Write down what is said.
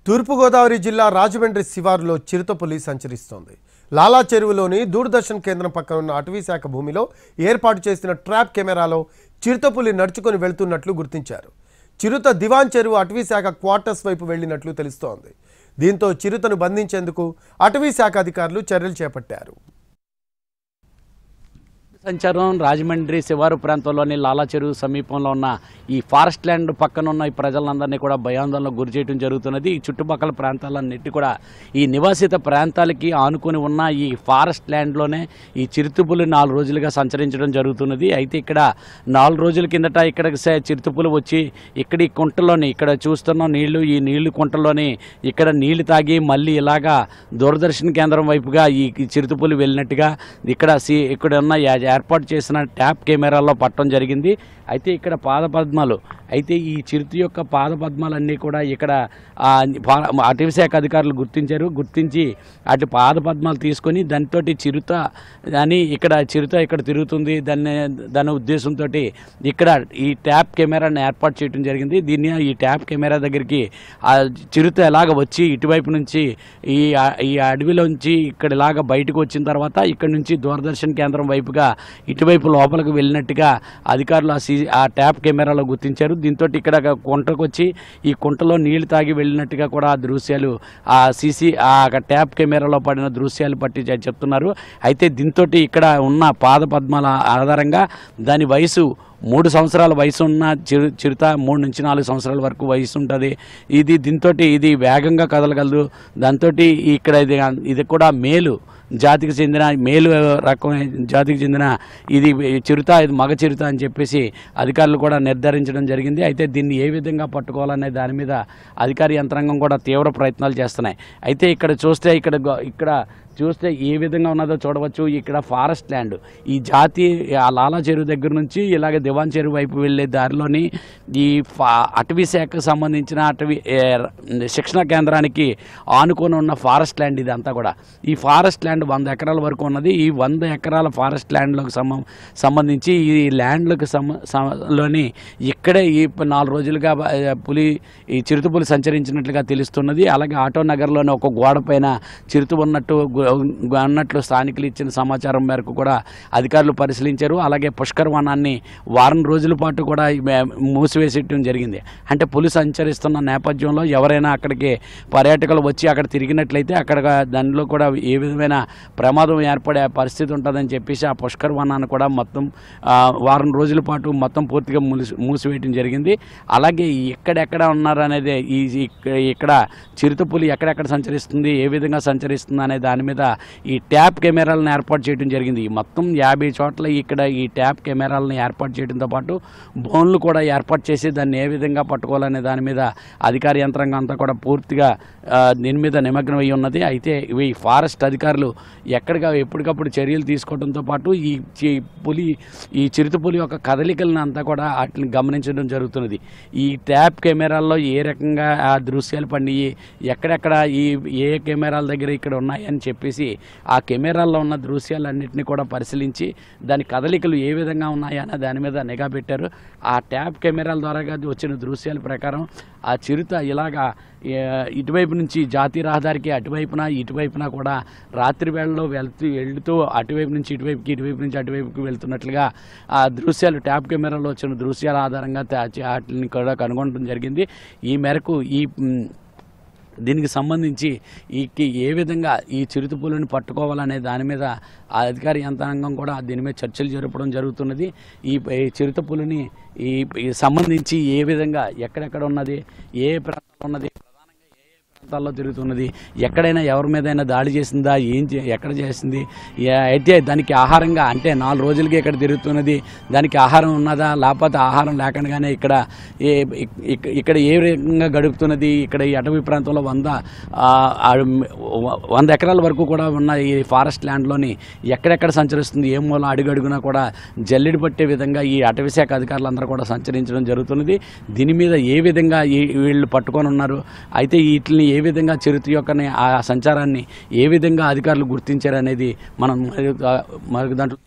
తూర్పుగోదావరి జిల్లా రాజమండ్రి శివారులో చిరుతపులి సంచరిస్తోంది లాలా చెరువులోని దూరదర్శన్ కేంద్రం పక్కన ఉన్న అటవీ శాఖ భూమిలో ఏర్పాటు చేసిన ట్రాప్ కెమెరాలో చిరుతపులి నడుచుకొని వెళ్తున్నట్లు గుర్తించారు చిరుత దివాన్ చెరువు అటవీ శాఖ క్వార్టర్స్ వైపు వెళ్లినట్లు తెలుస్తోంది దీంతో చిరుతను బంధించేందుకు అటవీ శాఖ అధికారులు చర్యలు చేపట్టారు సంచారం రాజమండ్రి శివారు ప్రాంతంలోని లాలా చెరువు సమీపంలో ఉన్న ఈ ఫారెస్ట్ ల్యాండ్ పక్కన ఉన్న ఈ ప్రజలందరినీ కూడా భయాందోళనకు గురి చేయడం జరుగుతున్నది ఈ చుట్టుపక్కల ప్రాంతాలన్నిటి కూడా ఈ నివాసిత ప్రాంతాలకి ఆనుకొని ఉన్న ఈ ఫారెస్ట్ ల్యాండ్లోనే ఈ చిరుతుపులు నాలుగు రోజులుగా సంచరించడం జరుగుతున్నది అయితే ఇక్కడ నాలుగు రోజుల కిందట ఇక్కడ చిరుతుపులు వచ్చి ఇక్కడ ఈ కుంటలోని ఇక్కడ చూస్తున్న నీళ్లు ఈ నీళ్లు కుంటలోని ఇక్కడ నీళ్లు తాగి మళ్ళీ ఇలాగా దూరదర్శన్ కేంద్రం వైపుగా ఈ ఈ చిరుతుపులు వెళ్ళినట్టుగా ఇక్కడ సి ఇక్కడ ఉన్న యా- ఏర్పాటు చేసిన ట్యాప్ కెమెరాల్లో పట్టడం జరిగింది అయితే ఇక్కడ పాదపద్మాలు అయితే ఈ చిరుత యొక్క పాదపద్మాలన్నీ కూడా ఇక్కడ ఆ, పా- అటవీ శాఖ అధికారులు గుర్తించారు గుర్తించి అటు పాదపద్మాలు తీసుకొని దానితో చిరుత అని ఇక్కడ చిరుత ఇక్కడ తిరుగుతుంది దాన్ని దాని ఉద్దేశంతో ఇక్కడ ఈ ట్యాప్ కెమెరాని ఏర్పాటు చేయడం జరిగింది దీన్ని ఈ ట్యాప్ కెమెరా దగ్గరికి ఆ చిరుత ఎలాగ వచ్చి ఇటువైపు నుంచి ఈ ఆ- ఈ అడవిలోంచి ఇక్కడ ఇలాగ బయటకు వచ్చిన తర్వాత ఇక్కడ నుంచి దూరదర్శన్ కేంద్రం వైపుగా ఇటువైపు లోపలికి వెళ్ళినట్టుగా అధికారులు ఆ సీ ఆ ట్యాప్ కెమెరాలో గుర్తించారు దీంతో ఇక్కడ ఒక కుంటకు వచ్చి ఈ కుంటలో నీళ్లు తాగి వెళ్ళినట్టుగా కూడా ఆ దృశ్యాలు ఆ సీసీ ఆ ట్యాప్ కెమెరాలో పడిన దృశ్యాలు పట్టి చె- చెప్తున్నారు అయితే దీంతో ఇక్కడ ఉన్న పాద పద్మాల ఆధారంగా దాని వయసు మూడు సంవత్సరాల వయసు ఉన్న చిరు చిరుత మూడు నుంచి నాలుగు సంవత్సరాల వరకు వయసు ఉంటుంది ఇది దీంతో ఇది వేగంగా కదలగలదు దాంతో ఇక్కడ ఇది ఇది కూడా మేలు జాతికి చెందిన మేలు రకమైన జాతికి చెందిన ఇది చిరుత ఇది మగ చిరుత అని చెప్పేసి అధికారులు కూడా నిర్ధారించడం జరిగింది అయితే దీన్ని ఏ విధంగా పట్టుకోవాలనే దాని మీద అధికార యంత్రాంగం కూడా తీవ్ర ప్రయత్నాలు చేస్తున్నాయి అయితే ఇక్కడ చూస్తే ఇక్కడ గో- ఇక్కడ చూస్తే ఏ విధంగా ఉన్నదో చూడవచ్చు ఇక్కడ ఫారెస్ట్ ల్యాండ్ ఈ జాతి ఆ లాలా చెరువు దగ్గర నుంచి ఇలాగ దివాన్ చెరువు వైపు వెళ్ళే దారిలోని ఈ ఫా అటవీ శాఖకు సంబంధించిన అటవీ ఏ, శిక్షణ కేంద్రానికి ఆనుకొని ఉన్న ఫారెస్ట్ ల్యాండ్ ఇదంతా కూడా ఈ ఫారెస్ట్ ల్యాండ్ వంద ఎకరాల వరకు ఉన్నది ఈ వంద ఎకరాల ఫారెస్ట్ ల్యాండ్లకు సంబ సంబంధించి ఈ ల్యాండ్లకు సంబ సమ- లోని ఇక్కడే ఈ ప- నాలుగు రోజులుగా బ- ఆ, పులి ఈ చిరుత పులి సంచరించినట్లుగా తెలుస్తున్నది అలాగే ఆటో నగర్లోని ఒక గోడ పైన చిరుత ఉన్నట్టు గు- గు- అన్నట్లు స్థానికులు ఇచ్చిన సమాచారం మేరకు కూడా అధికారులు పరిశీలించారు అలాగే పుష్కర్ వనాన్ని వారం రోజుల పాటు కూడా ఈ మే- మూసివేసేయటం జరిగింది అంటే పులి సంచరిస్తున్న నేపథ్యంలో ఎవరైనా అక్కడికి పర్యాటకులు వచ్చి అక్కడ తిరిగినట్లయితే అక్కడ దానిలో కూడా ఏ విధమైన ప్రమాదం ఏర్పడే పరిస్థితి ఉంటుందని చెప్పేసి ఆ పుష్కర్ వనాన్ని కూడా మొత్తం ఆ, వారం రోజుల పాటు మొత్తం పూర్తిగా మూసి మూసివేయటం జరిగింది అలాగే ఎక్కడెక్కడ ఉన్నారనేది ఈ ఇక్క- ఇక్కడ చిరుతపులి ఎక్కడెక్కడ సంచరిస్తుంది ఏ విధంగా సంచరిస్తుంది అనే దాని మీద ఈ ట్యాప్ కెమెరాలను ఏర్పాటు చేయడం జరిగింది ఈ మొత్తం యాభై చోట్ల ఇక్కడ ఈ ట్యాప్ కెమెరాలను ఏర్పాటు చేయడంతో పాటు బోన్లు కూడా ఏర్పాటు చేసి దాన్ని ఏ విధంగా పట్టుకోవాలనే దాని మీద అధికార యంత్రాంగం అంతా కూడా పూర్తిగా ఆ, దీని మీద నిమగ్నం అయి ఉన్నది అయితే ఇవి ఫారెస్ట్ అధికారులు ఎక్కడిగా ఎప్పటికప్పుడు చర్యలు తీసుకోవడంతో పాటు ఈ చి- పులి ఈ చిరుత పులి యొక్క కదలికలను అంతా కూడా వాటిని గమనించడం జరుగుతున్నది ఈ ట్యాప్ కెమెరాల్లో ఏ రకంగా ఆ దృశ్యాలు పండియి ఎక్కడెక్కడ ఈ ఏ కెమెరాల దగ్గర ఇక్కడ ఉన్నాయని చెప్పేసి ఆ కెమెరాల్లో ఉన్న దృశ్యాలన్నింటినీ కూడా పరిశీలించి దాని కదలికలు ఏ విధంగా ఉన్నాయన్న దాని మీద నిఘా పెట్టారు ఆ ట్యాప్ కెమెరాల ద్వారా వచ్చిన దృశ్యాల ప్రకారం ఆ చిరుత ఇలాగా ఏ, ఇటువైపు నుంచి జాతీయ రహదారికి అటువైపున ఇటువైపున కూడా రాత్రి వేళలో వెళ్తూ వెళ్తూ అటువైపు నుంచి ఇటువైపుకి ఇటువైపు నుంచి అటువైపుకి వెళ్తున్నట్లుగా ఆ దృశ్యాలు ట్యాప్ కెమెరాలో వచ్చిన దృశ్యాల ఆధారంగా తా- వాటిని కూడా కనుగొనడం జరిగింది ఈ మేరకు ఈ మ్, దీనికి సంబంధించి ఈ కి- ఏ విధంగా ఈ చిరుతపులను పట్టుకోవాలనే దాని మీద ఆ అధికార యంత్రాంగం కూడా దీని మీద చర్చలు జరపడం జరుగుతున్నది ఈ ఈ చిరుతపులిని ఈ ఈ సంబంధించి ఏ విధంగా ఎక్కడెక్కడ ఉన్నది ఏ ప్రాంతంలో ఉన్నది ప్రధానంగా ఏ ఏ ప్రాంతాల్లో తిరుగుతున్నది ఎక్కడైనా ఎవరి మీదైనా దాడి చేసిందా ఏం చే- ఎక్కడ చేసింది ఏ- అయితే దానికి ఆహారంగా అంటే నాలుగు రోజులకి ఇక్కడ తిరుగుతున్నది దానికి ఆహారం ఉన్నదా లేకపోతే ఆహారం లేకుండానే ఇక్కడ ఏ ఇక్- ఇక్- ఇక్కడ ఏ రకంగా గడుపుతున్నది ఇక్కడ ఈ అటవీ ప్రాంతంలో వంద ఆ, ఆ, వ- వంద ఎకరాల వరకు కూడా ఉన్న ఈ ఫారెస్ట్ ల్యాండ్లోని ఎక్కడెక్కడ సంచరిస్తుంది ఏ మూల అడుగడుగునా కూడా జల్లెడి పట్టే విధంగా ఈ అటవీ శాఖ అధికారులందరూ కూడా సంచరించడం జరుగుతున్నది దీని మీద ఏ విధంగా ఈ వీళ్ళు పట్టుకొని ఉన్నారు అయితే వీటిని ఏ విధంగా చిరుత యొక్క ఆ సంచారాన్ని ఏ విధంగా అధికారులు గుర్తించారనేది మనం మరి మరి దాంట్లో